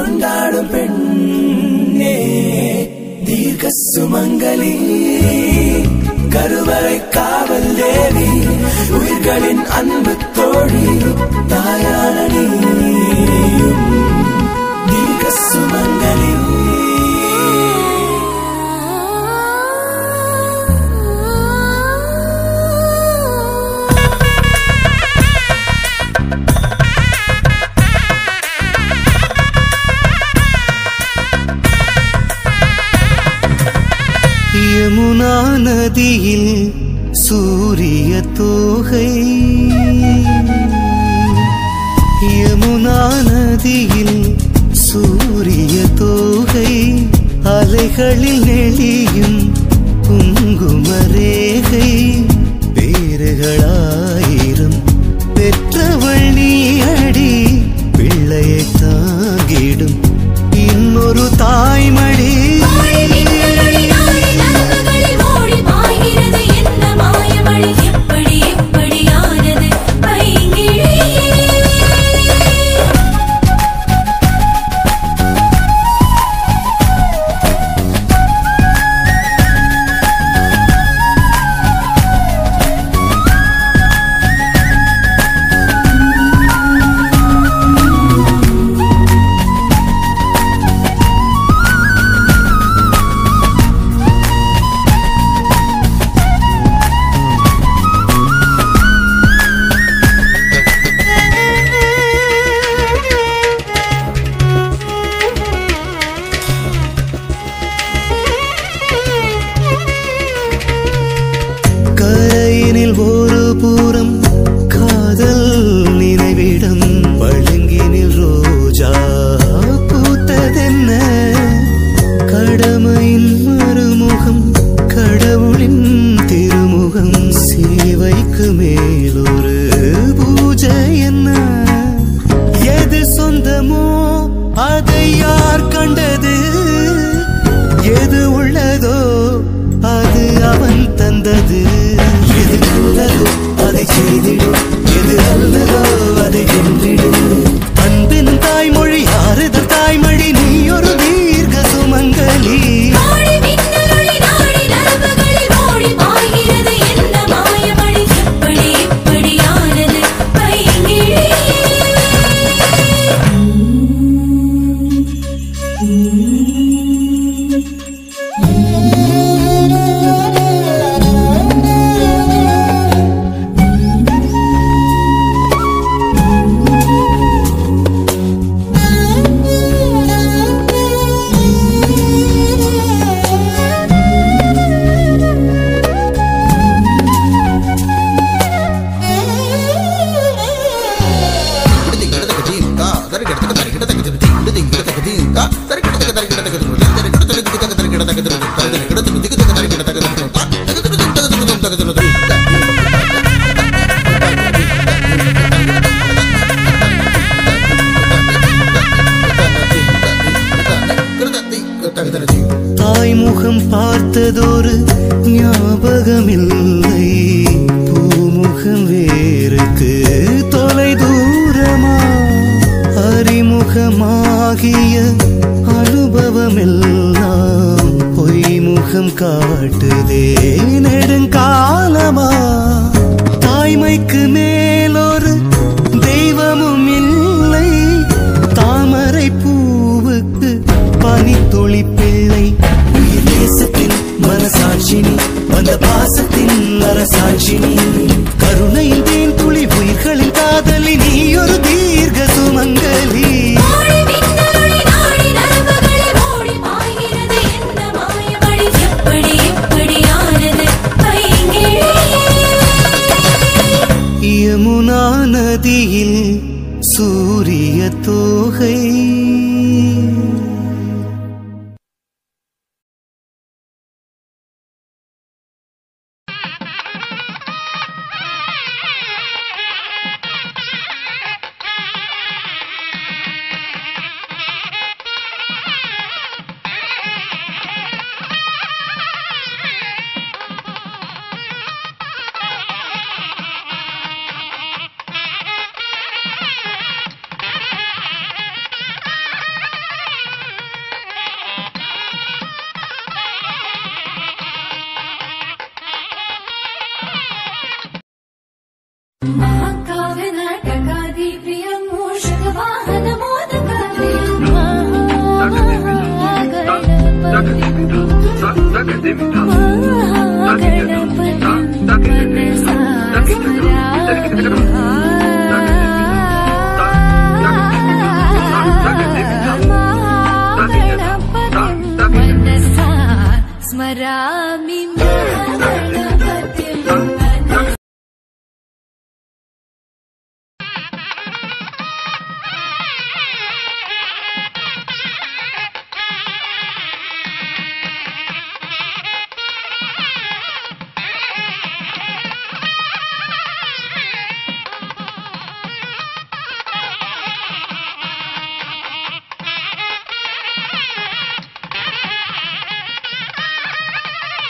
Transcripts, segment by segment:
கொண்டாடும் பெண்ணே தீர்க்க சுமங்கலி கருவறை காவல் தேவி உயிர்களின் அன்பு தோழி தாயான நீயும் தீர்க்க சுமங்கலி யமுனா நதியில் சூரிய தோகை யமுனா நதியில் சூரிய தோகை அலைகளில் நெளியும் குங்குமரேகை பேறுகளாயிரம் பெற்றவள் நீ அடி பிள்ளையை தாங்கிடும் இன்னொரு தாய்மடி ஓடி மின்னலொளி நாடி நரம்புகளில் ஓடி பாய்கிறது என்ன மாயமழை எப்படி எப்படியானது பைங்கிழியே கரையினில் ஒரு புறம் காதல் நினைவிடம் பழுங்கினில் ரோஜா பூத்ததென்ன கடமையின் மறுமுகம் கடவுளின் திருமுகம் சேவைக்கு மேலொரு பூஜை என்ன எது சொந்தமோ அதை யார் கண்டது எது உள்ளதோ அது அவன் தந்தது எது நல்லதோ அதை செய்திடும் எது அல்லதோ அதை வென்றிடும் அன்பின் தாய்மொழி ஆறுதல் தாய்மொழி நீ ஒரு தீர்க்க சுமங்கலி ஓடி மின்னலொளி நாடி நரம்புகளில் ஓடி பாய்கிறது என்ன மாயமழை எப்படி எப்படியானது பைங்கிழியே தாய்முகம் பார்த்ததொரு ஞாபகமில்லை பூமுகம் வேருக்கு தொலை தூரமா அறிமுகமாகிய அனுபவமெல்லாம் பொய்முகம் காட்டுதே நெடுங்காலமா தாய்மைக்கு மேலொரு தெய்வமும் இல்லை தாமரை பூவுக்கு பனித்துளி பிள்ளை உயிர் தேசத்தின் மனசாட்சினி வந்த பாசத்தின் அரசாட்சினி கருணையின் தேன் துளி உயிர்களின் காதலி நீ ஒரு தீர்க்க சுமங்கலி ஓடி மின்னலொளி நாடி நரம்புகளில் ஓடி பாய்கிறது என்ன மாயமழை எப்படி எப்படியானது பைங்கிழியே யமுனா நதியில் சூரிய தோகை Thank स्मरामि गणपतिं मनसा Thank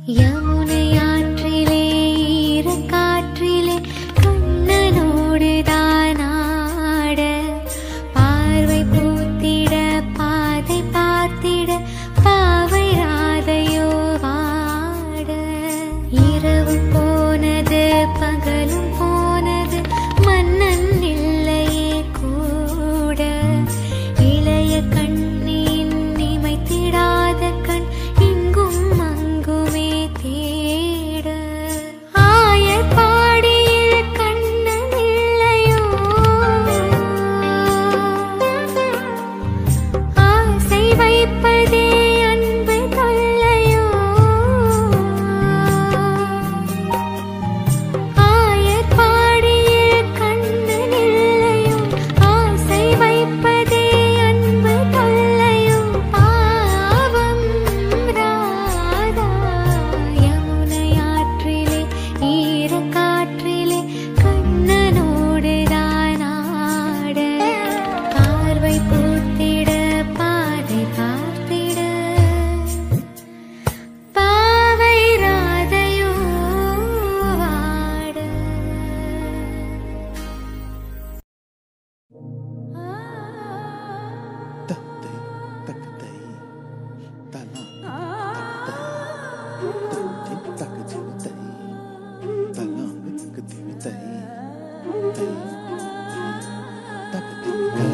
யமுனை ஆற்றிலே ஈரக்காற்றிலே கண்ணனோடு தானாட பார்வை பூத்திட பாதை பார்த்திட பாவை ராதையோ வாட இரவு போனது பகலும் போனது மன்னன் இல்லையே கூட இளைய கண்ணின் இமைத்திடாத கண் இங்கும் அங்குமே தேட ஆயர்பாடியில் கண்ணன் இல்லையோ ஆசை வைப்பதே அன்பு தொல்லையோ ஆயர்பாடியில் கண்ணன் இல்லையோ ஆசை வைப்பதே அன்பு தொல்லையோ பாவம் ராதா யமுனை ஆற்றிலே ஈரக்காற்றிலே கண்ணனோடு தானாட பார்வை பூத்திட பாதை பார்த்திட பாவை ராதையோ வாட தத்தை தக்கத்தை தலாம் தத்தை தக்கு ஜீவித்தை தலாங்கு தக்கு திவித்தை தை தக்கத்தை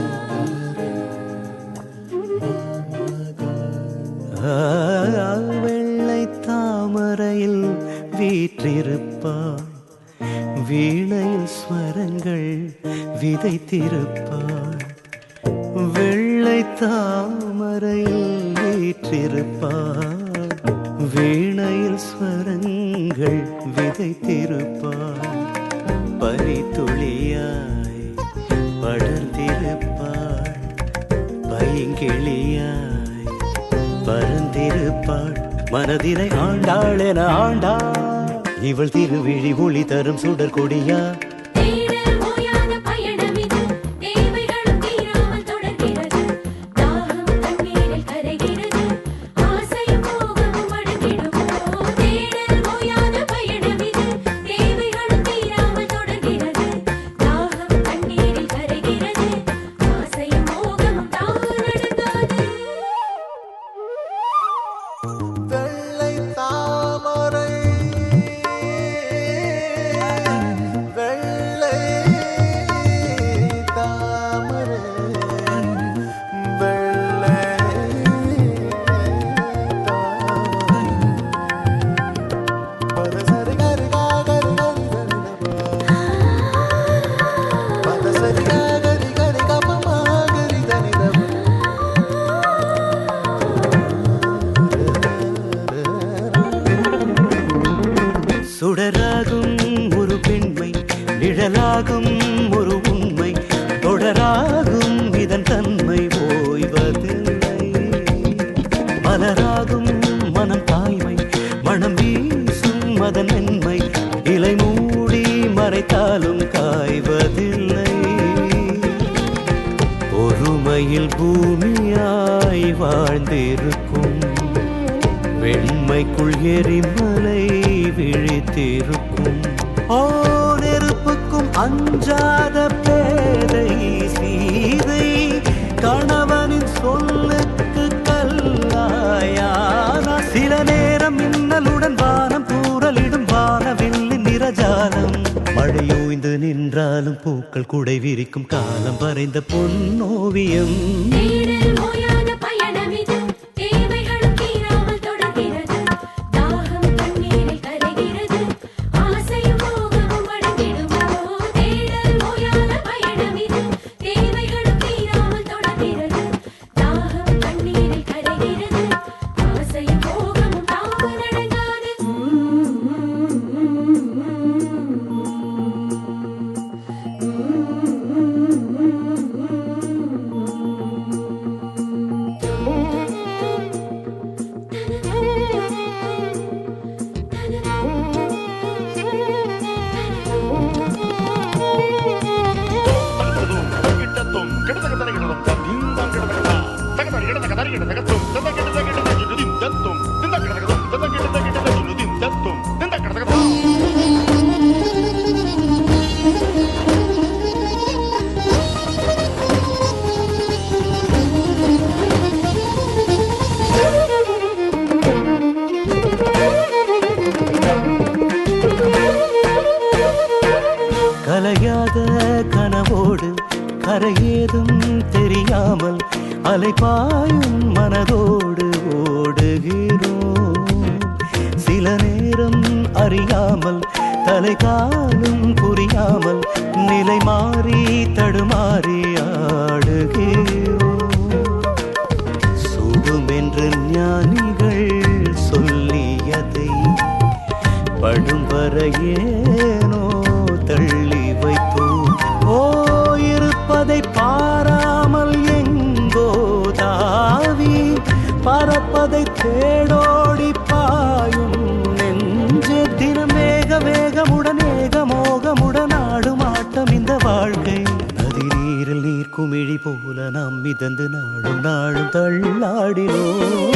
வெள்ளை தாமரையில் வீற்றிருப்பாள் வீணையில் ஸ்வரங்கள் விதைத்திருப்பாள் வெள்ளை தாமரையில் வீற்றிருப்பாள் வீணையில் ஸ்வரங்கள் விதைத்திருப்பாள் பனித்துளியாய் படர்ந்திருப்பாள் பைங்கிளியாய் பறந்திருப்பாள் மனதினை ஆண்டாள் என ஆண்டாள் இவள் திருவிழி ஒளி தரும் சுடர் கொடியா தேடல் ஓயாத பயணமிது தேவைகளும் தீராமல் தொடர்கிறது தாகம் தண்ணீரில் கரைகிறது ஆசையும் மோகமும் அடங்கிடுமோ தேடல் ஓயாத பயணமிது தேவைகளும் தீராமல் தொடர்கிறது தாகம் தண்ணீரில் கரைகிறது ஆசையும் மோகமும் தான் அடங்காது வெள்ளை தாமரை வெள்ளை தாமரை வெள்ளை பதசரி கரி கரி கரி பதசரி கரி கரி கப்பமா கரி தனிதப சுடராகும் ஒரு பெண்மை நிழலாகும் ஒரு உண்மை தொடராகும் இதன் தன்மை ஓய்வதில்லை மலராகும் மனம் தாய்மை மனம் வீசும் அதன் மென்மை இலை மூடி மறைத்தாலும் காய்வதில்லை ஒருமையில் பூமியாய் வாழ்ந்திருக்கும் வெண்மைக்குள் எரிமலை விழித்திருக்கும் ஓ நெருப்புக்கும் அஞ்சாத பேதை சீதை கணவனின் சொல்லுக்கு கல்லாயானா சில நேரம் மின்னலுடன் வானம் தூறலிடும் வானவில்லின் நிறஜாலம் மழையோய்ந்து நின்றாலும் பூக்கள் குடை விரிக்கும் காலம் வரைந்த பொன்னோவியம் தேடல் ஓயாத பயணமிது தேவைகளும் தீராமல் தொடர்கிறது தாகம் தண்ணீரில் கரைகிறது ஆசையும் மோகமும் அடங்கிடுமோ தேடல் ஓயாத பயணமிது தேவைகளும் தீராமல் தொடர்கிறது தாகம் தண்ணீரில் கரைகிறது ஆசையும் மோகமும் தான் அடங்காது கலைந்த கனவோடு கரையேதும் தெரியாமல் அலைபாயும் மனதோடு ஓடுகிறோம் சில நேரம் அறியாமல் தலை காலும் புரியாமல் நிலை மாறி தடுமாறி ஆடுகிறோம் சுடும் என்று ஞானிகள் சொல்லியதை படும் வரையேனோ தள்ளி வைத்தோம் ஓ இருப்பதை பாராமல் எங்கோ தாவி பறப்பதை தேடோடி பாயும் நெஞ்சு தினம் வேக வேகமுடன் ஏகமோகமுடன் ஆடும் ஆட்டம் இந்த வாழ்க்கை நதி நீரில் நீர் குமிழி போல நாம் மிதந்து நாடும் நாடும் தள்ளாடினோம்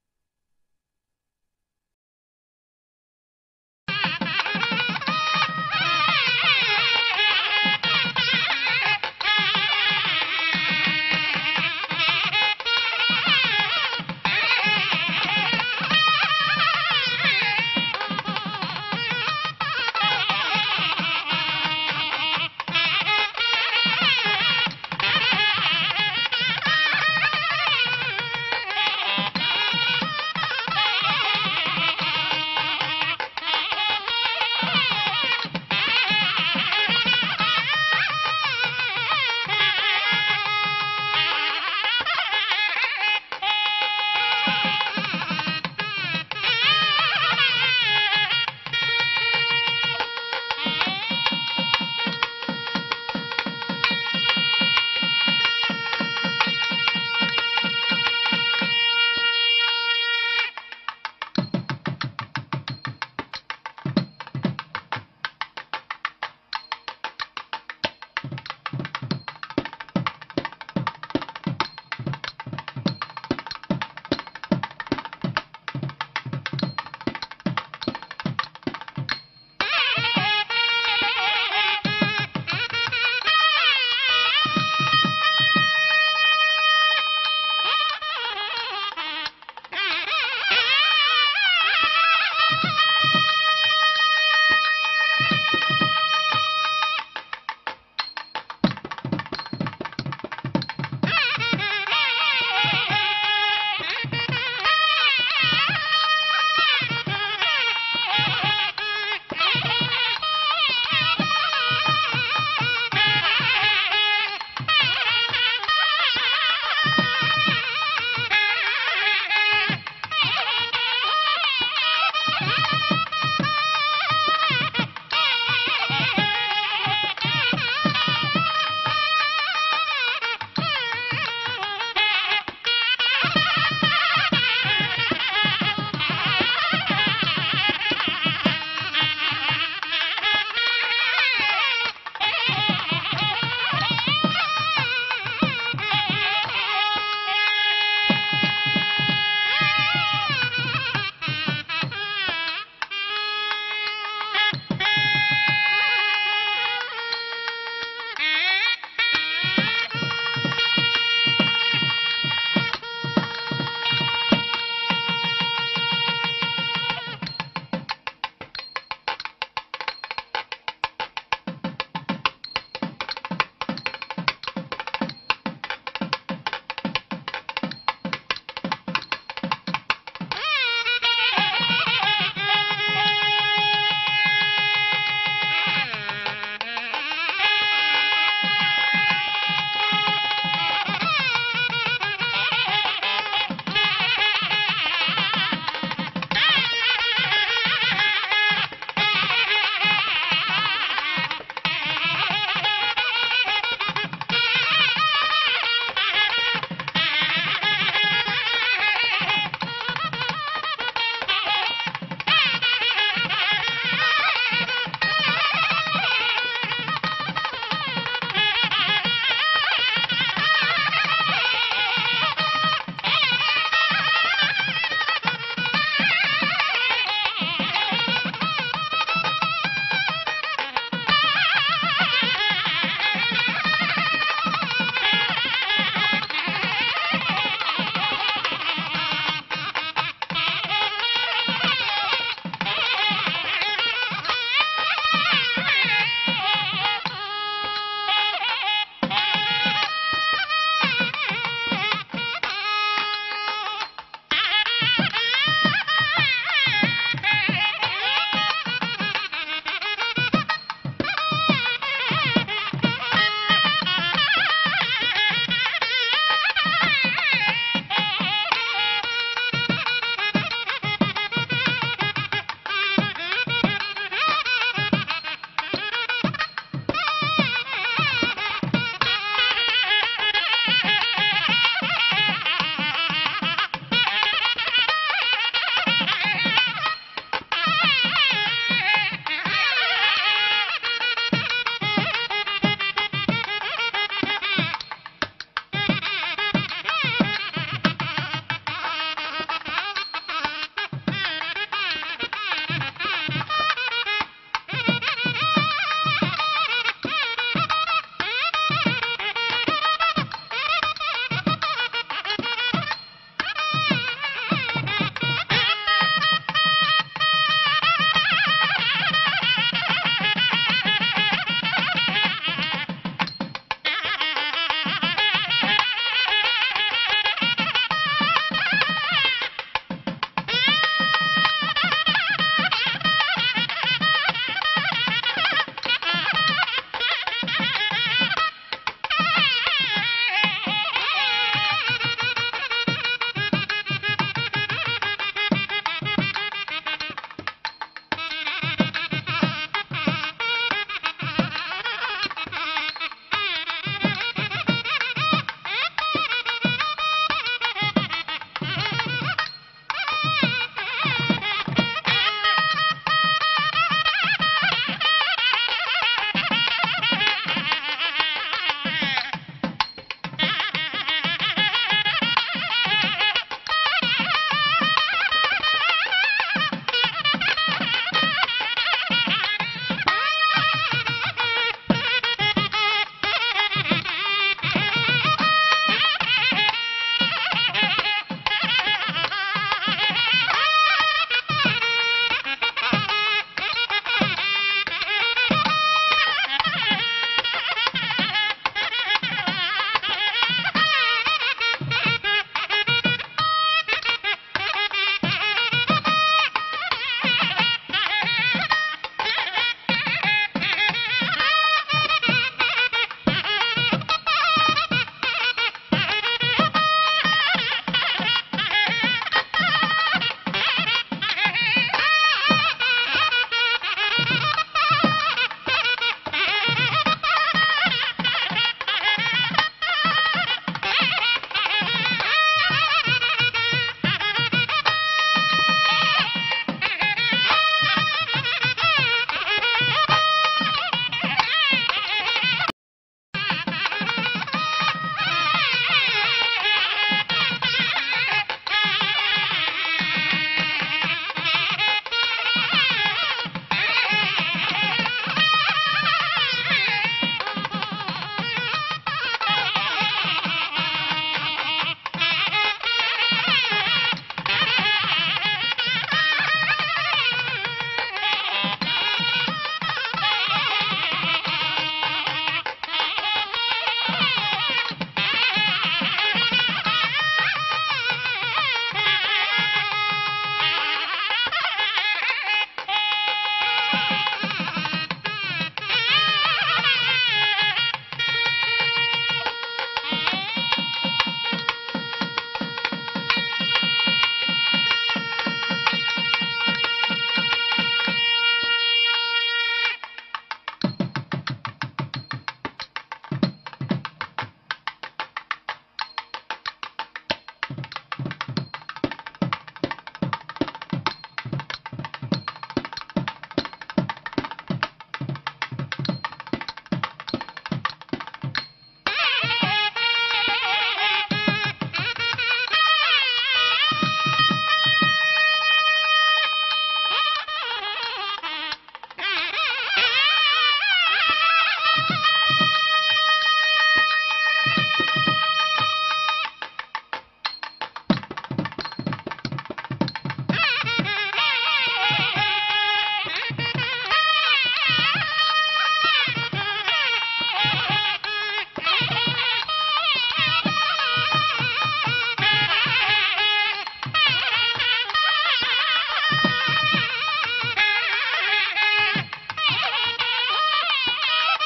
ஆ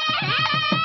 ஆ